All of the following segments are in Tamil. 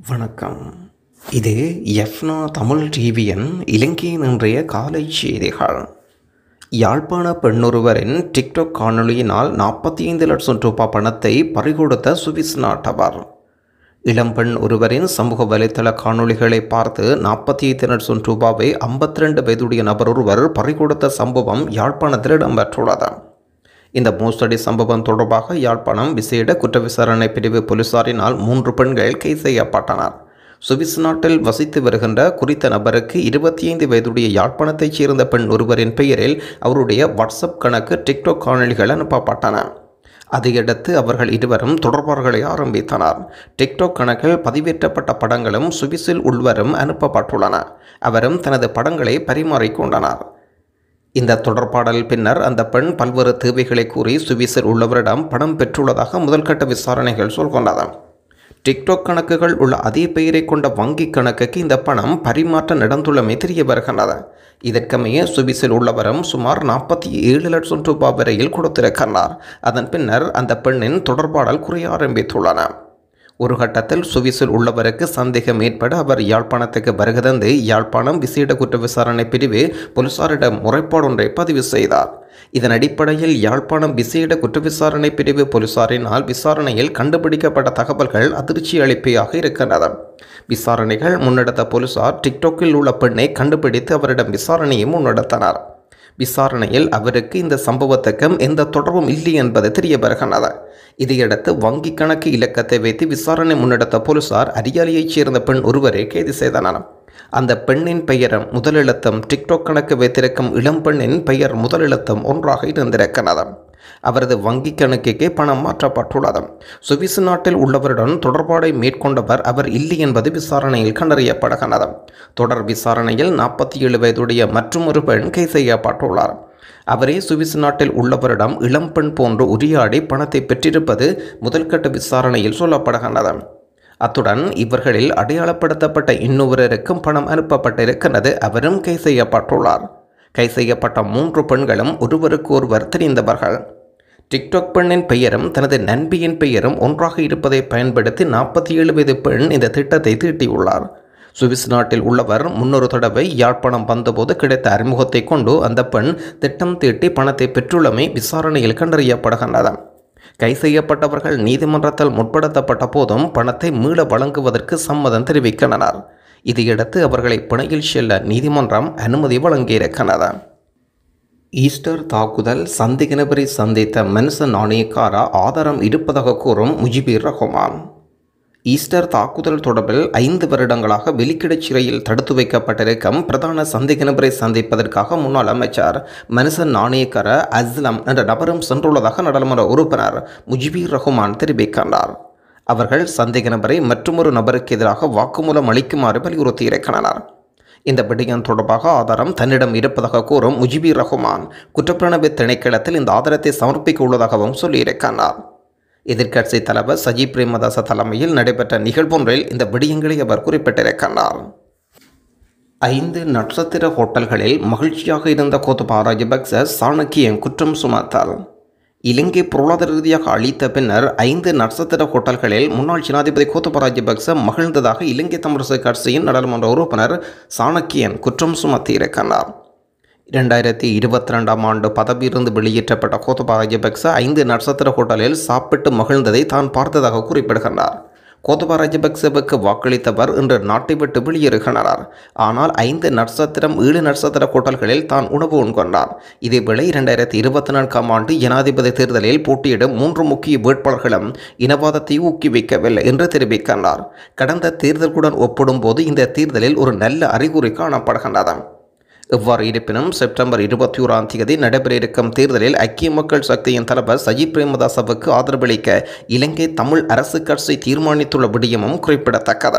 வணக்கம் இது எஃப்னா தமிழ் டிவியின் இலங்கையின் இன்றைய காலை செய்திகள் யாழ்ப்பாண பெண்ணொருவரின் டிக்டாக் காணொளியினால் நாற்பத்தி ஐந்து லட்சம் ரூபாய் பணத்தை பறிகொடுத்த சுவிஸ் நாட்டவர் இளம்பெண் ஒருவரின் சமூக வலைத்தள காணொளிகளை பார்த்து நாற்பத்தி ஐந்து லட்சம் ரூபாவை ஐம்பத்தி ரெண்டு வயதுடைய நபர் ஒருவர் பறிகொடுத்த சம்பவம் யாழ்ப்பாணத்தில் இடம்பெற்றுள்ளது இந்த மோசடி சம்பவம் தொடர்பாக யாழ்ப்பாணம் விசேட குற்ற விசாரணை பிரிவு போலீசாரினால் மூன்று பெண்கள் கைது செய்யப்பட்டனர் சுவிஸ் நாட்டில் வசித்து வருகின்ற குறித்த நபருக்கு இருபத்தி ஐந்து வயதுடைய யாழ்ப்பாணத்தைச் சேர்ந்த பெண் ஒருவரின் பெயரில் அவருடைய வாட்ஸ்அப் கணக்கு டிக்டாக் காணொளிகள் அனுப்பப்பட்டன அதையடுத்து அவர்கள் இருவரும் தொடர்பார்களை ஆரம்பித்தனர் டிக்டாக் கணக்கில் பதிவேற்றப்பட்ட படங்களும் சுவிஸில் உள்வரும் அனுப்பப்பட்டுள்ளன அவரும் தனது படங்களை பரிமாறிக்கொண்டனர் இந்த தொடர்பாடல் பின்னர் அந்த பெண் பல்வேறு தேவைகளை கூறி சுவிஸில் உள்ளவரிடம் பணம் பெற்றுள்ளதாக முதல்கட்ட விசாரணைகள் சொல்கின்றன டிக்டாக் கணக்குகள் உள்ள அதே பெயரை கொண்ட வங்கி கணக்குக்கு இந்த பணம் பரிமாற்றம் நடந்துள்ளமை தெரிய வருகின்றது இதற்கமைய சுவிஸில் உள்ளவரும் சுமார் நாற்பத்தி ஏழு லட்சம் ரூபாய் வரையில் கொடுத்திருக்கிறார் அதன் பின்னர் அந்த பெண்ணின் தொடர்பாடல் குறைய ஆரம்பித்துள்ளன ஒரு கட்டத்தில் சுவிஸில் உள்ளவருக்கு சந்தேகம் ஏற்பட அவர் யாழ்ப்பாணத்துக்கு வருகை தந்து யாழ்ப்பாணம் விசேட குற்ற விசாரணை பிரிவு போலீசாரிடம் முறைப்பாடு ஒன்றை பதிவு செய்தார் இதன் அடிப்படையில் யாழ்ப்பாணம் விசேட குற்ற விசாரணை பிரிவு போலீசாரினால் விசாரணையில் கண்டுபிடிக்கப்பட்ட தகவல்கள் அதிர்ச்சி அளிப்பையாக இருக்கின்றன விசாரணைகள் முன்னெடுத்த போலீசார் டிக்டாக்கில் உள்ள பெண்ணை கண்டுபிடித்து அவரிடம் விசாரணையை முன்னெடுத்தனர் விசாரணையில் அவருக்கு இந்த சம்பவத்துக்கும் எந்த தொடர்பும் இல்லை என்பது தெரிய வருகின்றது இதையடுத்து வங்கி கணக்கு இலக்கத்தை வைத்து விசாரணை முன்னெடுத்த போலீசார் அரியாலியைச் சேர்ந்த பெண் ஒருவரை கைது செய்தனர் அந்த பெண்ணின் பெயரும் முதலெழுத்தும் டிக்டாக் கணக்கு வைத்திருக்கும் இளம் பெண்ணின் பெயர் முதலெழுத்தும் ஒன்றாக இருந்திருக்கிறது அவரது வங்கி கணக்குக்கே பணம் மாற்றப்பட்டுள்ளது சுவிஸ் நாட்டில் உள்ளவருடன் தொடர்பாடை மேற்கொண்டவர் அவர் இல்லை என்பது விசாரணையில் கண்டறியப்படுகிறது தொடர் விசாரணையில் நாற்பத்தி ஏழு வயதுடைய மற்றொரு பெண் கைது செய்யப்பட்டுள்ளார் அவரே சுவிஸ் நாட்டில் உள்ளவரிடம் இளம்பெண் போன்று உரையாடி பணத்தை பெற்றிருப்பது முதல்கட்ட விசாரணையில் சொல்லப்படுகின்றது அத்துடன் இவர்களில் அடையாளப்படுத்தப்பட்ட இன்னொருவருக்கும் பணம் அனுப்பப்பட்டிருக்கிறது அவரும் கை செய்யப்பட்டுள்ளார் கை செய்யப்பட்ட மூன்று பெண்களும் ஒருவருக்கு ஒருவர் தெரிந்தவர்கள் டிக்டாக் பெண்ணின் பெயரும் தனது நண்பியின் பெயரும் ஒன்றாக இருப்பதை பயன்படுத்தி நாற்பத்தி ஏழு வயது பெண் இந்த திட்டத்தை தீட்டியுள்ளார் சுவிஸ் நாட்டில் உள்ளவர் முன்னொரு தடவை யாழ்ப்பாணம் வந்தபோது கிடைத்த அறிமுகத்தை கொண்டு அந்த பெண் திட்டம் தீட்டி பணத்தை பெற்றுள்ளமை விசாரணையில் கண்டறியப்படுகின்றது கை செய்யப்பட்டவர்கள் நீதிமன்றத்தில் முற்படுத்தப்பட்ட போதும் பணத்தை மீள வழங்குவதற்கு சம்மதம் தெரிவிக்கின்றனர் இதையடுத்து அவர்களை பிணையில் செல்ல நீதிமன்றம் அனுமதி வழங்கியிருக்கிறது ஈஸ்டர் தாக்குதல் சந்தேக நபரை சந்தித்த மனுஷ நாணயக்கார ஆதாரம் இருப்பதாக கூறும் முஜிபீர் ரஹ்மான் ஈஸ்டர் தாக்குதல் தொடர்பில் ஐந்து வருடங்களாக வெளிக்கிடச் சிறையில் தடுத்து வைக்கப்பட்டிருக்கும் பிரதான சந்தேக நபரை சந்திப்பதற்காக முன்னாள் அமைச்சர் மனுஷன் நாணயக்கார அஸ்லம் என்ற நபரும் சென்றுள்ளதாக நாடாளுமன்ற உறுப்பினர் முஜிபீர் ரஹ்மான் தெரிவிக்கின்றார் அவர்கள் சந்தேக நபரை மற்றொரு நபருக்கு எதிராக வாக்குமூலம் அளிக்குமாறு வலியுறுத்தியிருக்கின்றனர் இந்த விடயம் தொடர்பாக ஆதாரம் தன்னிடம் இருப்பதாக கூறும் முஜிபீர் ரஹ்மான் குற்றப்புலனாய்வு திணைக்களத்தில் இந்த ஆதாரத்தை சமர்ப்பிக்க உள்ளதாகவும் சொல்லியிருக்கிறார் எதிர்க்கட்சி தலைவர் சஜி பிரேமதாச தலைமையில் நடைபெற்ற நிகழ்வொன்றில் இந்த விடயங்களை அவர் குறிப்பிட்டிருக்கிறார் ஐந்து நட்சத்திர ஹோட்டல்களில் மகிழ்ச்சியாக இருந்த கோத்தபா ராஜபக்ச சாணக்கியன் குற்றம் சுமத்தால் இலங்கை பொருளாதார ரீதியாக அளித்த பின்னர் ஐந்து நட்சத்திர ஹோட்டல்களில் முன்னாள் ஜனாதிபதி கோத்தபா ராஜபக்ச மகிழ்ந்ததாக இலங்கை தமிழரசு கட்சியின் நாடாளுமன்ற உறுப்பினர் சாணக்கியன் குற்றம் சுமத்தியிருக்கிறார் இரண்டாயிரத்தி இருபத்தி ரெண்டாம் ஆண்டு பதவியிலிருந்து வெளியேற்றப்பட்ட கோத்தபா ராஜபக்ச ஐந்து நட்சத்திர ஹோட்டலில் சாப்பிட்டு மகிழ்ந்ததை தான் பார்த்ததாக குறிப்பிடுகின்றார் கோத்தபா ராஜபக்சவுக்கு வாக்களித்தவர் இன்று நாட்டை விட்டு வெளியேறுகின்றனர் ஆனால் ஐந்து நட்சத்திரம் ஏழு நட்சத்திர ஹோட்டல்களில் தான் உணவு உண்கொண்டார் இதேவேளை இரண்டாயிரத்தி இருபத்தி நான்காம் ஆண்டு ஜனாதிபதி தேர்தலில் போட்டியிடும் மூன்று முக்கிய வேட்பாளர்களும் இனவாதத்தை ஊக்குவிக்கவில்லை என்று தெரிவிக்கின்றார் கடந்த தேர்தலுடன் ஒப்பிடும்போது இந்த தேர்தலில் ஒரு நல்ல அறிகுறி காணப்படுகின்றது எவ்வாறு இருப்பினும் செப்டம்பர் இருபத்தி ஓராம் தேதி நடைபெற இருக்கும் தேர்தலில் ஐக்கிய மக்கள் சக்தியின் தலைவர் சஜித் பிரேமதாசவுக்கு ஆதரவளிக்க இலங்கை தமிழ் அரசு கட்சி தீர்மானித்துள்ள விடயமும் குறிப்பிடத்தக்கது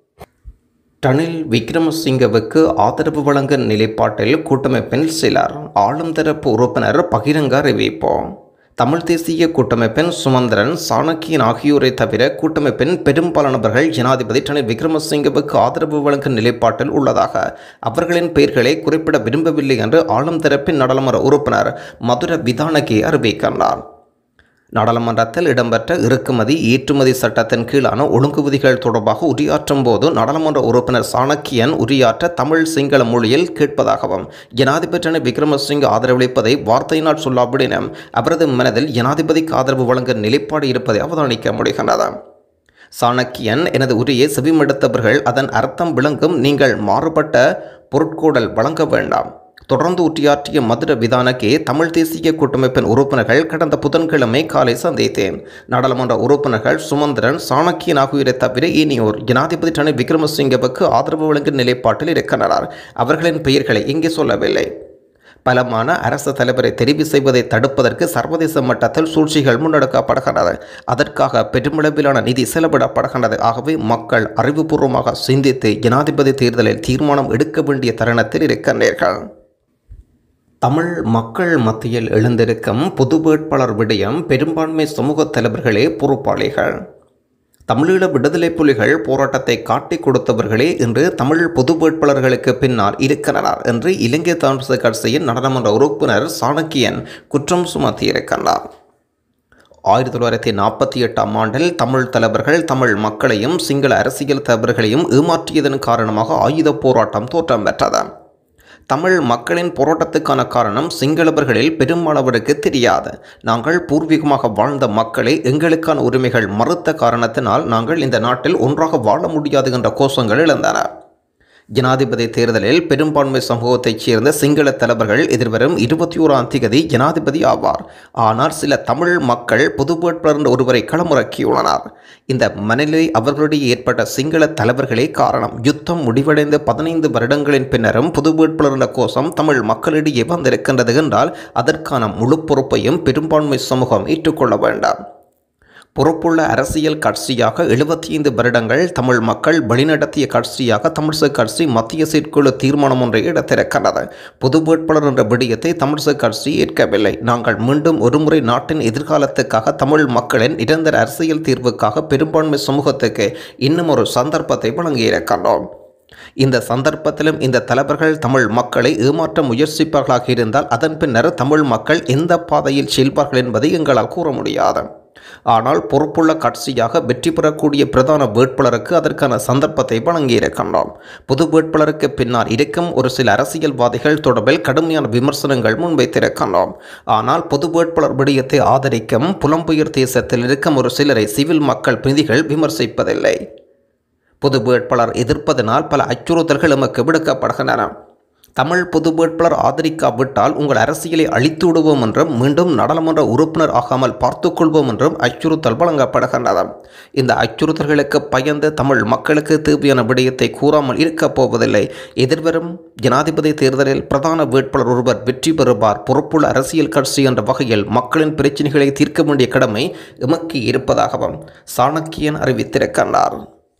ரணில் விக்ரமசிங்கவுக்கு ஆதரவு வழங்க நிலைப்பாட்டில் கூட்டமைப்பின் சிலர் ஆளும் தரப்பு உறுப்பினர் பகிரங்க அறிவிப்பு தமிழ் தேசிய கூட்டமைப்பின் சுமந்திரன் சாணக்கியன் ஆகியோரை தவிர கூட்டமைப்பின் பெரும்பாலானவர்கள் ஜனாதிபதி ரணில் விக்ரமசிங்கவுக்கு ஆதரவு வழங்கும் நிலைப்பாட்டில் உள்ளதாக அவர்களின் பெயர்களை குறிப்பிட விரும்பவில்லை என்று ஆளும் தரப்பின் நாடாளுமன்ற உறுப்பினர் மதுர விதானகே அறிவிக்கின்றார் நாடாளுமன்றத்தில் இடம்பெற்ற இறக்குமதி ஏற்றுமதி சட்டத்தின் கீழான ஒழுங்கு விதிகள் தொடர்பாக உரையாற்றும் போது நாடாளுமன்ற உறுப்பினர் சாணக்கியன் உரையாற்ற தமிழ் சிங்கள மொழியில் கேட்பதாகவும் ஜனாதிபதி ரணில் விக்ரமசிங்க ஆதரவளிப்பதை வார்த்தையினால் சொல்லாவிடினும் அவரது மனதில் ஜனாதிபதிக்கு ஆதரவு வழங்க நிலைப்பாடு இருப்பதை அவதானிக்க முடிகின்றது சாணக்கியன் எனது உரையை செவிமடுத்தவர்கள் அதன் அர்த்தம் விளங்கும் நீங்கள் மாறுபட்ட பொருட்கூடல் வழங்க வேண்டாம் தொடர்ந்து உரையாற்றிய மதுர விதானக்கே தமிழ் தேசிய கூட்டமைப்பின் உறுப்பினர்கள் கடந்த புதன்கிழமை காலை சந்தித்தேன் நாடாளுமன்ற உறுப்பினர்கள் சுமந்திரன் சாணக்கியன் ஆகியோரை தவிர இனியோர் ஜனாதிபதி ரணில் விக்ரமசிங்கவுக்கு ஆதரவு வழங்கும் நிலைப்பாட்டில் இருக்கின்றனர் அவர்களின் பெயர்களை இங்கே சொல்லவில்லை பலமான அரசு தலைவரை தெரிவு செய்வதை தடுப்பதற்கு சர்வதேச மட்டத்தில் சூழ்ச்சிகள் முன்னெடுக்கப்படுகின்றது அதற்காக பெருமளவிலான நிதி செலவிடப்படுகின்றது ஆகவே மக்கள் அறிவுபூர்வமாக சிந்தித்து ஜனாதிபதி தேர்தலில் தீர்மானம் எடுக்க வேண்டிய தருணத்தில் இருக்கின்றீர்கள் தமிழ் மக்கள் மத்தியில் எழுந்திருக்கும் பொது வேட்பாளர் விடயம் பெரும்பான்மை சமூக தலைவர்களே பொறுப்பாளிகள் தமிழீழ விடுதலை புலிகள் போராட்டத்தை காட்டிக் கொடுத்தவர்களே இன்று தமிழ் பொது வேட்பாளர்களுக்கு பின்னால் இருக்கிறார் என்று இலங்கை தமிழக கட்சியின் நாடாளுமன்ற உறுப்பினர் சாணக்கியன் குற்றம் சுமத்தியிருக்கின்றார் ஆயிரத்தி தொள்ளாயிரத்தி நாற்பத்தி எட்டாம் ஆண்டில் தமிழ் தலைவர்கள் தமிழ் மக்களையும் சிங்கள அரசியல் தலைவர்களையும் ஏமாற்றியதன் காரணமாக ஆயுத போராட்டம் தோற்றம் பெற்றது தமிழ் மக்களின் போராட்டத்துக்கான காரணம் சிங்களவர்களில் பெருமளவருக்கு தெரியாது நாங்கள் பூர்வீகமாக வாழ்ந்த மக்களை எங்களுக்கான உரிமைகள் மறுத்த காரணத்தினால் நாங்கள் இந்த நாட்டில் ஒன்றாக வாழ முடியாது என்ற கோஷங்கள் எழுந்தன ஜனாதிபதி தேர்தலில் பெரும்பான்மை சமூகத்தைச் சேர்ந்த சிங்கள தலைவர்கள் எதிர்வரும் இருபத்தி ஓராம் தேதி ஜனாதிபதி ஆவார் ஆனால் சில தமிழ் மக்கள் பொது வேட்பாளர் ஒருவரை களமிறக்கியுள்ளனர் இந்த மனநிலை அவர்களுடைய ஏற்பட்ட சிங்கள தலைவர்களே காரணம் யுத்தம் முடிவடைந்த பதினைந்து வருடங்களின் பின்னரும் பொது வேட்பாளர் என்ற கோஷம் தமிழ் மக்களிடையே வந்திருக்கின்றது என்றால் அதற்கான முழு பொறுப்பையும் பெரும்பான்மை சமூகம் ஏற்றுக்கொள்ள வேண்டாம் பொறுப்புள்ள அரசியல் கட்சியாக எழுபத்தி ஐந்து வருடங்கள் தமிழ் மக்கள் வழிநடத்திய கட்சியாக தமிழிசை கட்சி மத்திய செயற்குழு தீர்மானம் ஒன்றை எடுத்திருக்கிறது பொது வேட்பாளர் என்ற விடயத்தை தமிழிசை கட்சி ஏற்கவில்லை நாங்கள் மீண்டும் ஒருமுறை நாட்டின் எதிர்காலத்துக்காக தமிழ் மக்களின் நிரந்தர அரசியல் தீர்வுக்காக பெரும்பான்மை சமூகத்துக்கு இன்னும் ஒரு சந்தர்ப்பத்தை வழங்கியிருக்கின்றோம் இந்த சந்தர்ப்பத்திலும் இந்த தலைவர்கள் தமிழ் மக்களை ஏமாற்ற முயற்சிப்பார்களாக இருந்தால் அதன் பின்னர் தமிழ் மக்கள் எந்த பாதையில் செல்வார்கள் என்பதை எங்களால் கூற முடியாது ஆனால் பொறுப்புள்ள கட்சியாக வெற்றி பெறக்கூடிய பிரதான வேட்பாளருக்கு அதற்கான சந்தர்ப்பத்தை வழங்கியிருக்கின்றோம் பொது வேட்பாளருக்கு பின்னால் இருக்கும் ஒரு சில அரசியல்வாதிகள் தொடர்பில் கடுமையான விமர்சனங்கள் முன்வைத்திருக்கின்றோம் ஆனால் பொது வேட்பாளர் விடயத்தை ஆதரிக்கும் புலம்பெயர் தேசத்தில் இருக்கும் ஒரு சிலரை சிவில் மக்கள் பிரதிகள் விமர்சிப்பதில்லை பொது வேட்பாளர் எதிர்ப்பதனால் பல அச்சுறுத்தல்கள் எமக்கு விடுக்கப்படுகின்றன தமிழ் பொது வேட்பாளர் ஆதரிக்காவிட்டால் உங்கள் அரசியலை அழித்து விடுவோம் என்றும் மீண்டும் நாடாளுமன்ற உறுப்பினர் ஆகாமல் பார்த்துக்கொள்வோம் என்றும் அச்சுறுத்தல் வழங்கப்படுகின்றது இந்த அச்சுறுத்தல்களுக்கு பயந்து தமிழ் மக்களுக்கு தேவையான விடயத்தை கூறாமல் இருக்கப் போவதில்லை எதிர்வரும் ஜனாதிபதி தேர்தலில் பிரதான வேட்பாளர் ஒருவர் வெற்றி பெறுவார் பொறுப்புள்ள அரசியல் கட்சி என்ற வகையில் மக்களின் பிரச்சினைகளை தீர்க்க வேண்டிய கடமை எமக்கு இருப்பதாகவும் சாணக்கியன் அறிவித்திருக்கின்றார்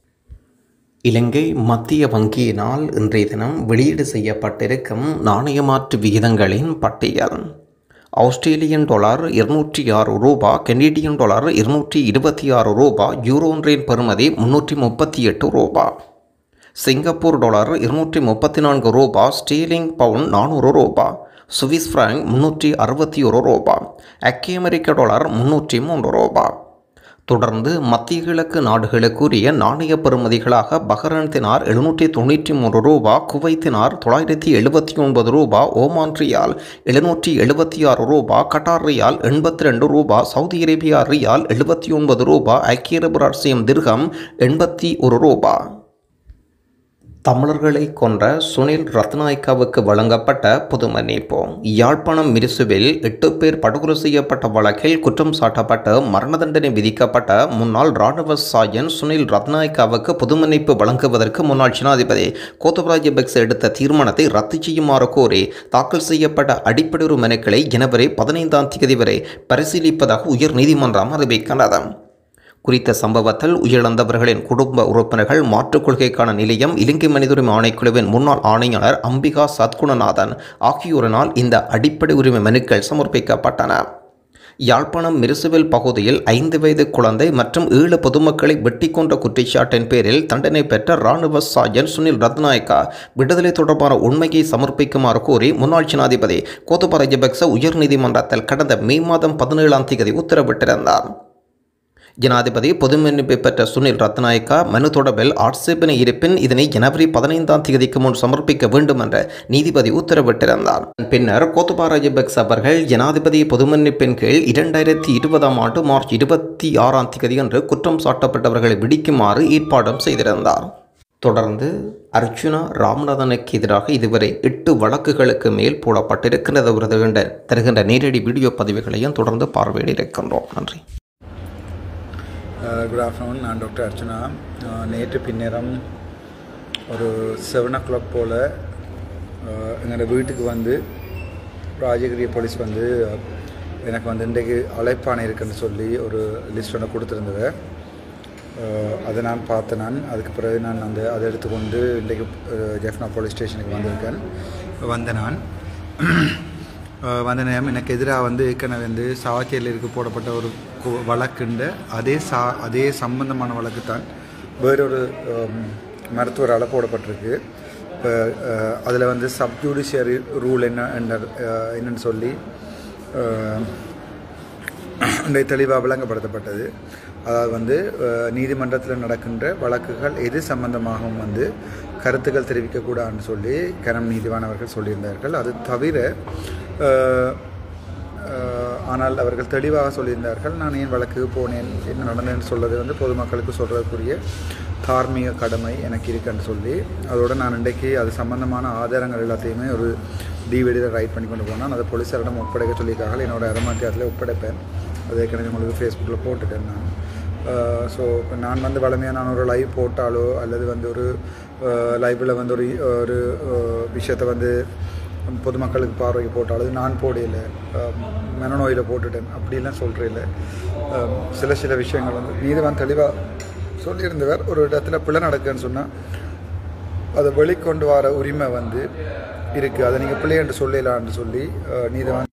இலங்கை மத்திய வங்கியினால் இன்றைய தினம் வெளியீடு செய்யப்பட்டிருக்கும் நாணயமாற்று விகிதங்களின் பட்டியல் ஆஸ்திரேலியன் டாலர் இருநூற்றி ஆறு ரூபா கெனடியன் டாலர் இருநூற்றி இருபத்தி ஆறு ரூபா யூரோ ஒன்றின் பெறுமதி முன்னூற்றி முப்பத்தி எட்டு ரூபா சிங்கப்பூர் டாலர் இருநூற்றி முப்பத்தி நான்கு ரூபா ஸ்டீலிங் பவுன் நானூறு ரூபா சுவிஸ் ஃப்ராங்க் முன்னூற்றி அறுபத்தி ஒரு ரூபா அக்கே அமெரிக்க டாலர் முன்னூற்றி மூன்று ரூபா தொடர்ந்து மத்திய கிழக்கு நாடுகளுக்குரிய நாணய பெறுமதிகளாக பஹ்ரைன் தினார் எழுநூற்றி தொண்ணூற்றி மூன்று ரூபா குவைத் தினார் தொள்ளாயிரத்தி எழுபத்தி ஒன்பது ரூபா ஓமான் ரியால் எழுநூற்றி எழுபத்தி ஆறு ரூபா கட்டார் ரியால் எண்பத்தி ரெண்டு ரூபா சவுதி அரேபியா ரியால் எழுபத்தி ஒன்பது ரூபா ஐக்கிய அரபு ராஷ்டிரியம் திர்கம் எண்பத்தி ஒரு ரூபா தமிழர்களை கொன்ற சுனில் ரத்நாயக்காவுக்கு வழங்கப்பட்ட பொது மன்னிப்பு யாழ்ப்பாணம் மிரிசுவில் எட்டு பேர் படுகொலை செய்யப்பட்ட வழக்கில் குற்றம் சாட்டப்பட்டு மரண தண்டனை விதிக்கப்பட்ட முன்னாள் இராணுவ சாயன் சுனில் ரத்நாயக்காவுக்கு பொது மன்னிப்பு வழங்குவதற்கு முன்னாள் ஜனாதிபதி கோத்தபராஜ பெக்ஸ் எடுத்த தீர்மானத்தை ரத்து செய்யுமாறு கோரி தாக்கல் செய்யப்பட்ட அடிப்படை ஒரு மனுக்களை ஜனவரி பதினைந்தாம் தேதி வரை பரிசீலிப்பதாக உயர் நீதிமன்றம் அறிவிக்கின்றது குறித்த சம்பவத்தில் உயிரிழந்தவர்களின் குடும்ப உறுப்பினர்கள் மாற்றுக் கொள்கைக்கான நிலையம் இலங்கை மனித உரிமை ஆணைக்குழுவின் முன்னாள் ஆணையாளர் அம்பிகா சத்குணநாதன் ஆகியோரினால் இந்த அடிப்படை உரிமை மனுக்கள் சமர்ப்பிக்கப்பட்டன யாழ்ப்பாணம் மிருசுவில் பகுதியில் ஐந்து வயது குழந்தை மற்றும் ஏழு பொதுமக்களை வெட்டி கொன்ற குற்றச்சாட்டின் பேரில் தண்டனை பெற்ற ராணுவ சார்ஜன் சுனில் ரத்நாயக்கா விடுதலை தொடர்பான உண்மையை சமர்ப்பிக்குமாறு கோரி முன்னாள் ஜனாதிபதி கோத்தபய ராஜபக்ச உயர்நீதிமன்றத்தில் கடந்த மே மாதம் பதினேழாம் தேதி உத்தரவிட்டிருந்தார் ஜனாதிபதி பொது மன்னிப்பை பெற்ற சுனில் ரத்நாயக்கா மனு தொடர்பில் ஆட்சேபனை இருப்பின் இதனை ஜனவரி பதினைந்தாம் தேதிக்கு முன் சமர்ப்பிக்க வேண்டும் என்ற நீதிபதி உத்தரவிட்டிருந்தார் பின்னர் கோத்தபா ராஜபக்ச அவர்கள் ஜனாதிபதி பொது மன்னிப்பின் கீழ் இரண்டாயிரத்தி இருபதாம் ஆண்டு மார்ச் இருபத்தி ஆறாம் தேதி அன்று குற்றம் சாட்டப்பட்டவர்களை விடுவிக்குமாறு ஏற்பாடும் செய்திருந்தார் தொடர்ந்து அர்ஜுனா ராமநாதனுக்கு எதிராக இதுவரை எட்டு வழக்குகளுக்கு மேல் போடப்பட்டிருக்கிறது வருகின்ற தருகின்ற நேரடி வீடியோ பதிவுகளையும் தொடர்ந்து பார்வையிட இருக்கின்றோம் நன்றி குட் ஆஃப்டர்நூன் நான் டாக்டர் அர்ச்சனா அஹ், நேற்று பின்னேரம் ஒரு செவன் ஓ கிளாக் போல் எங்களோட வீட்டுக்கு வந்து ராஜகிரி போலீஸ் வந்து அஹ், எனக்கு வந்து இன்றைக்கு அழைப்பானை இருக்குன்னு சொல்லி ஒரு லிஸ்ட் ஒன்று கொடுத்துருந்தது அஹ், அதை நான் பார்த்தேன் நான் அதுக்கு பிறகு நான் அந்த அதை எடுத்துக்கொண்டு இன்றைக்கு அஹ், ஜெஃப்னா போலீஸ் ஸ்டேஷனுக்கு வந்திருக்கேன் வந்த நான் அஹ், வந்த நேரம் எனக்கு எதிராக வந்து ஏற்கனவே வந்து சாவச்சேரியில் போடப்பட்ட ஒரு கு- வழக்குண்டு அதே சா அதே சம்பந்தமான வழக்கு தான் வேறொரு அம், மருத்துவரால் போடப்பட்டிருக்கு இப்போ அதில் வந்து சப்ஜுடிஷியரி ரூல் என்ன என்ன அஹ், என்னன்னு சொல்லி அஹ், இன்றைய தெளிவாக விளங்கப்படுத்தப்பட்டது அதாவது வந்து நீதிமன்றத்தில் நடக்கின்ற வழக்குகள் எது சம்பந்தமாகவும் வந்து கருத்துக்கள் தெரிவிக்கக்கூடாதுன்னு சொல்லி கரம் நீதிவான் அவர்கள் சொல்லியிருந்தார்கள் அது தவிர அஹ், அஹ், ஆனால் அவர்கள் தெளிவாக சொல்லியிருந்தார்கள் நான் ஏன் வழக்குக்கு போனேன் என்ன நடந்தேன்னு சொல்றது வந்து பொதுமக்களுக்கு சொல்கிறதுக்குரிய தார்மீக கடமை எனக்கு இருக்குன்னு சொல்லி அதோட நான் இன்றைக்கு அது சம்பந்தமான ஆதாரங்கள் எல்லாத்தையுமே ஒரு டிவிடியில் ரைட் பண்ணி கொண்டு போனால் அதை போலீஸாரிடம் ஒப்படைக்க சொல்லியிருக்காங்க என்னோட அரமாத்தியத்தில் ஒப்படைப்பேன் அது ஏற்கனவே உங்களுக்கு ஃபேஸ்புக்கில் போட்டுட்டேன் நான் ஸோ இப்போ நான் வந்து வளமையாக நான் ஒரு லைவ் போட்டாலோ அல்லது வந்து ஒரு லைவில் வந்து ஒரு ஒரு அஹ், விஷயத்தை வந்து பொதுமக்களுக்கு பார்வைக்கு போட்டாலும் அது நான் போடையில மனநோயில் போட்டுட்டேன் அப்படிலாம் சொல்கிறேன் சில சில விஷயங்கள் வந்து நீதிவான் தெளிவாக சொல்லியிருந்தவர் ஒரு இடத்துல பிழை நடக்குன்னு சொன்னால் அதை வெளிக்கொண்டு வர உரிமை வந்து இருக்குது அதை நீங்கள் பிள்ளை என்று சொல்லலான்னு சொல்லி அஹ், நீதிவான்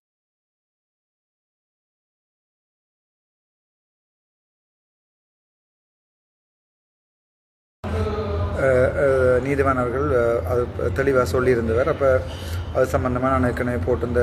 அஹ், அஹ், நீதிவான் அவர்கள் அஹ், அது தெளிவாக சொல்லியிருந்தவர் அப்போ அது சம்மந்தமாக நான் ஏற்கனவே போட்டிருந்த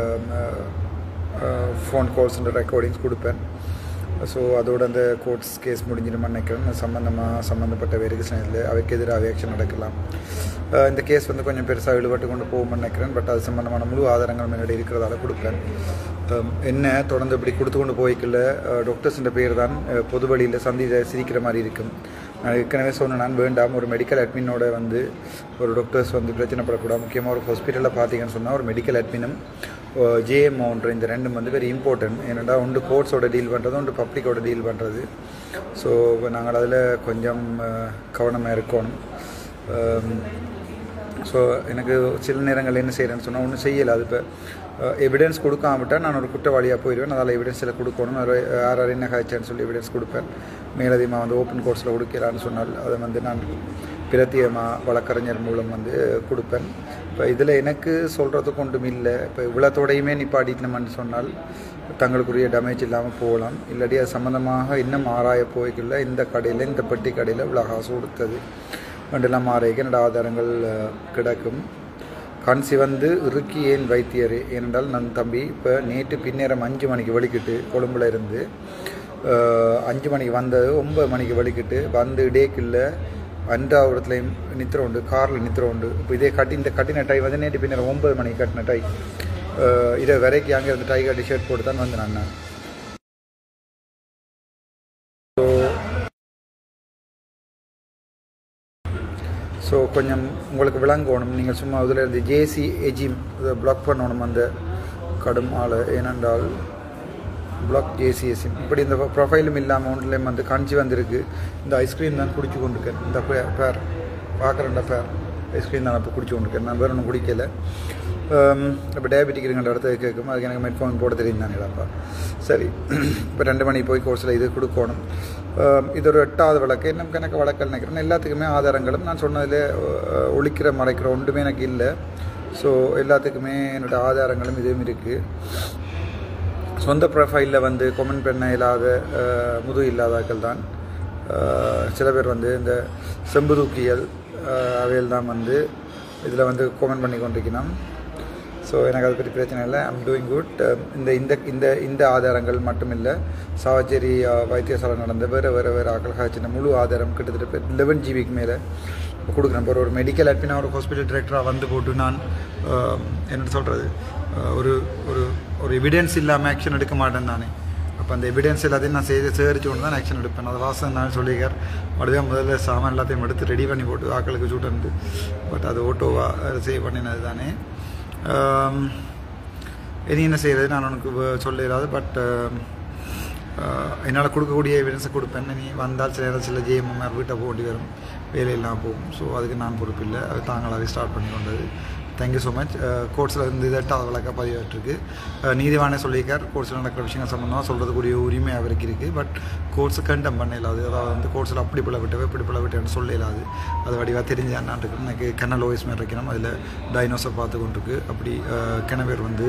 ஃபோன் கால்ஸ் ரெக்கார்டிங்ஸ் கொடுப்பேன் ஸோ அதோட அந்த கோர்ட்ஸ் கேஸ் முடிஞ்சிடும் நினைக்கிறேன் அது சம்மந்தமாக சம்மந்தப்பட்ட வெரிகேஷனில் அவைக்கு எதிராக ஆக்ஷன் நடக்கலாம் அஹ், இந்த கேஸ் வந்து கொஞ்சம் பெருசாக இழுபட்டு கொண்டு போகும்னு நினைக்கிறேன் பட் அது சம்மந்தமான முழு ஆதாரங்கள் முன்னாடி இருக்கிறதால கொடுப்பேன் அஹ், என்ன தொடர்ந்து இப்படி கொடுத்து கொண்டு போய்க்கல டாக்டர்ஸ்ன்ற பேர் தான் அஹ், பொது வழியில் சந்தி சிரிக்கிற மாதிரி இருக்கும் நான் ஏற்கனவே சொன்னேன் நான் வேண்டாம் ஒரு மெடிக்கல் அட்மினோட வந்து ஒரு டாக்டர்ஸ் வந்து பிரச்சனைப்படக்கூடாது முக்கியமாக ஒரு ஹாஸ்பிட்டலில் பார்த்தீங்கன்னு சொன்னால் ஒரு மெடிக்கல் அட்மினும் ஜேஎம்ஓன்ற இந்த ரெண்டும் வந்து வெரி இம்பார்ட்டன்ட் ஏன்னா ஒன்று கோர்ட்ஸோட டீல் பண்ணுறது ஒன்று பப்ளிக்கோட டீல் பண்ணுறது ஸோ நாங்கள் அதில் கொஞ்சம் கவனமாக இருக்கணும் ஸோ எனக்கு சில நேரங்கள் என்ன செய்கிறேன்னு சொன்னால் ஒன்றும் செய்யலை அது இப்போ எவிடன்ஸ் கொடுக்காம விட்டால் நான் ஒரு குற்றவாளியாக போயிடுவேன் அதில் எவிடன்ஸில் கொடுக்கணும் யார் யார் யார் என்ன காய்ச்சேன்னு சொல்லி எவிடன்ஸ் கொடுப்பேன் மேலதிகமாக வந்து ஓப்பன் கோர்ஸில் கொடுக்கலான்னு சொன்னால் அதை வந்து நான் பிரத்தியமாக வழக்கறிஞர் மூலம் வந்து கொடுப்பேன் இப்போ இதில் எனக்கு சொல்கிறதுக்கு ஒன்றும் இல்லை இப்போ இவ்வளோத்தோடையுமே நிப்பாட்டிக்கணும்னு சொன்னால் தங்களுக்குரிய டேமேஜ் இல்லாமல் போகலாம் இல்லாட்டி அது சம்மந்தமாக இன்னும் ஆராய போய்க்குள்ள இந்த கடையில் இந்த பெட்டி கடையில் இவ்வளோ காசு கொடுத்தது ரெண்டெல்லாம் ஆராய்க்க என்னோட ஆதாரங்கள் அஹ், கிடக்கும் கண் சிவந்து இறுக்கி ஏன் வைத்தியர் ஏனென்றால் நன் தம்பி இப்போ நேற்று பின்னேரம் அஞ்சு மணிக்கு வெளிக்கிட்டு கொழும்புல இருந்து அஹ், அஞ்சு மணிக்கு வந்தது ஒன்பது மணிக்கு வெளிக்கிட்டு வந்து இடையக்கில்ல அன்றாவரத்துலையும் நித்திர உண்டு காரில் நித்திர உண்டு இப்போ இதே கட்டி இந்த கட்டின டை வந்து நேற்று பின்னர் ஒன்பது மணிக்கு கட்டின டை அஹ், இதை வரைக்கும் அங்கே இருந்து டை கட்டி ஷர்ட் போட்டு தான் வந்தேன் நான் ஸோ கொஞ்சம் உங்களுக்கு விளங்கணும் நீங்கள் சும்மா இதில் இருந்து ஜேசி எஜிம் இதை பிளாக் பண்ணணும் அந்த கடும் ஆளை ஏனென்றால் பிளாக் ஜேசி எசிம் இப்படி இந்த ப்ரொஃபைலும் இல்லாமல் ஒன்றுலேயும் வந்து காஞ்சி வந்திருக்கு இந்த ஐஸ்கிரீம் தான் குடிச்சு கொண்டிருக்கேன் இந்த பே- பேர் பார்க்குறேன்டா பேர் ஐஸ்கிரீம் தான் இப்போ குடிச்சு கொண்டிருக்கேன் நான் வேறு ஒன்றும் குடிக்கல இப்போ டயபெட்டிக் இருக்கின்ற இடத்துல கேட்கும் அதுக்கு எனக்கு மெட்ஃபோன் போட தெரியும் தானேடாப்பா சரி இப்போ ரெண்டு மணி போய் கோர்ஸில் இது கொடுக்கணும் ஆம், இது ஒரு எட்டாவது வழக்கு இன்னும் கணக்கு வழக்கல் நினைக்கிறேன் எல்லாத்துக்குமே ஆதாரங்களும் நான் சொன்னதில் ஒழிக்கிற மறைக்கிற ஒன்றுமே எனக்கு இல்லை ஸோ எல்லாத்துக்குமே என்னோட ஆதாரங்களும் இதுவும் இருக்குது சொந்த ப்ரொஃபைலில் வந்து கொமெண்ட் பண்ண இல்லாத அஹ், முது இல்லாதாக்கள் தான் அஹ், சில பேர் வந்து இந்த செம்பு தூக்கியல் அஹ், அவையில் தான் வந்து இதில் வந்து கொமெண்ட் பண்ணி கொண்டிருக்கணும் ஸோ எனக்கு அதை பற்றி பிரச்சனை இல்லை ஐம் டூயிங் குட் இந்த இந்த இந்த இந்த ஆதாரங்கள் மட்டும் இல்லை சாவச்சேரி அஹ், வைத்தியசாலை நடந்த வேறு வேறு வேறு ஆக்கள் சின்ன முழு ஆதாரம் கிட்டத்தட்ட லெவன் ஜிபிக்கு மேலே கொடுக்குறேன் இப்போ ஒரு மெடிக்கல் அட்மினா ஒரு ஹாஸ்பிட்டல் டிரெக்டராக வந்து போட்டு நான் அஹ், என்ன சொல்கிறது ஒரு ஒரு ஒரு எவிடன்ஸ் இல்லாமல் ஆக்ஷன் எடுக்க மாட்டேன் நானே அப்போ அந்த எவிடன்ஸ் எல்லாத்தையும் நான் செய்து சேகரிச்சு கொண்டு தான் ஆக்ஷன் எடுப்பேன் அதை வாசம் நான் சொல்லியிருக்கார் மறுபடியும் முதல்ல சாமான் எல்லாத்தையும் எடுத்து ரெடி பண்ணி போட்டு ஆக்களுக்கு சூட்டு பட் அது ஓட்டோவாக சேவ் பண்ணினது தானே ஆம், இனி என்ன செய்கிறது நான் உனக்கு வ- சொல்ல இயலாது பட் என்னால் கொடுக்கக்கூடிய எவிடன்ஸை கொடுப்பேன் நீ வந்தால் சில நேரம் சில ஜேஎம்எம்ஆர் வீட்டை போக வேண்டி வரும் வேலையெல்லாம் போகும் ஸோ அதுக்கு நான் பொறுப்பு இல்லை அது தாங்களாகவே ஸ்டார்ட் பண்ணி கொண்டது தேங்க்யூ ஸோ மச் கோர்ட்ஸில் இருந்து இதட்டாக வழக்காக பதிவாயிட்டிருக்கு அஹ், நீதிவானே சொல்லியிருக்கார் கோர்ட்ஸில் நடக்கிற விஷயங்கள் சம்மந்தமாக சொல்கிறதுக்குரிய உரிமை அவருக்கு இருக்குது பட் கோர்ட்ஸை கண்டம் பண்ண இல்லாது அதாவது வந்து கோர்ட்ஸில் அப்படி பிள்ளை விட்டவே இப்படி பிள்ளை விட்டேன்னு சொல்ல இல்லாது அது வடிவாக தெரிஞ்ச அண்ணாட்டுக்கு எனக்கு கெனல் ஓய்ஸ் மாதிரி வைக்கணும் அதில் டைனோசர் பார்த்து கொண்டிருக்கு அப்படி அஹ், கிணவேர் வந்து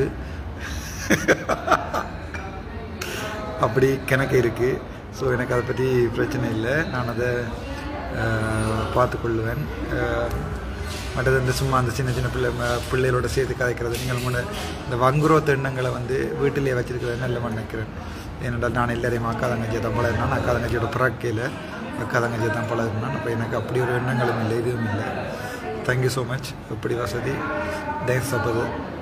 அப்படி கணக்கு இருக்குது ஸோ எனக்கு அதை பற்றி பிரச்சனை இல்லை நான் அதை பார்த்துக்கொள்ளுவேன் மற்றது இந்த சும்மா அந்த சின்ன சின்ன பிள்ளை ம- பிள்ளைகளோட சேர்த்து கதைக்கிறது நீங்கள் முன்ன இந்த வங்குரோத் எண்ணங்களை வந்து வீட்டிலேயே வச்சிருக்கிறது நல்ல நினைக்கிறேன் ஏனென்றால் நான் எல்லாரையும் அக்கா தங்கச்சியை தான் பழகினான் அக்கா தங்கச்சியோட பிறக்கையில் அக்கா தங்கச்சியை தான் பழகினான் அப்போ எனக்கு அப்படி ஒரு எண்ணங்களும் இல்லை இதுவும் இல்லை தேங்க்யூ ஸோ மச் எப்படி வசதி தேங்க்ஸ் அப்போது